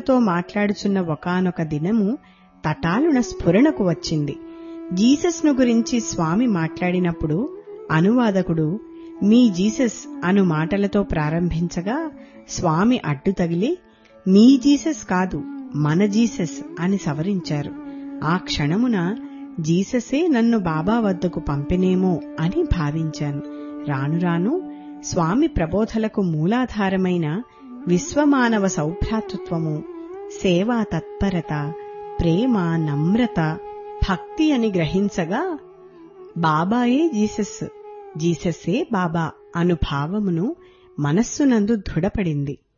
జీసస్తో మాట్లాడుచున్న ఒకానొక దినము తటాలున స్ఫురణకు వచ్చింది జీసస్ను గురించి స్వామి మాట్లాడినప్పుడు అనువాదకుడు మీ జీసస్ అను మాటలతో ప్రారంభించగా స్వామి అడ్డు తగిలి మీ జీసస్ కాదు మన జీసస్ అని సవరించారు ఆ క్షణమున జీససే నన్ను బాబా వద్దకు పంపినేమో అని భావించాను రాను రాను స్వామి ప్రబోధలకు మూలాధారమైన విశ్వమానవ సౌభ్రాతృత్వము సేవా తత్పరత ప్రేమ నమ్రత భక్తి అని గ్రహించగా బాబాయే జీసస్ జీసస్సే బాబా అను భావమును మనస్సునందు దృఢపడింది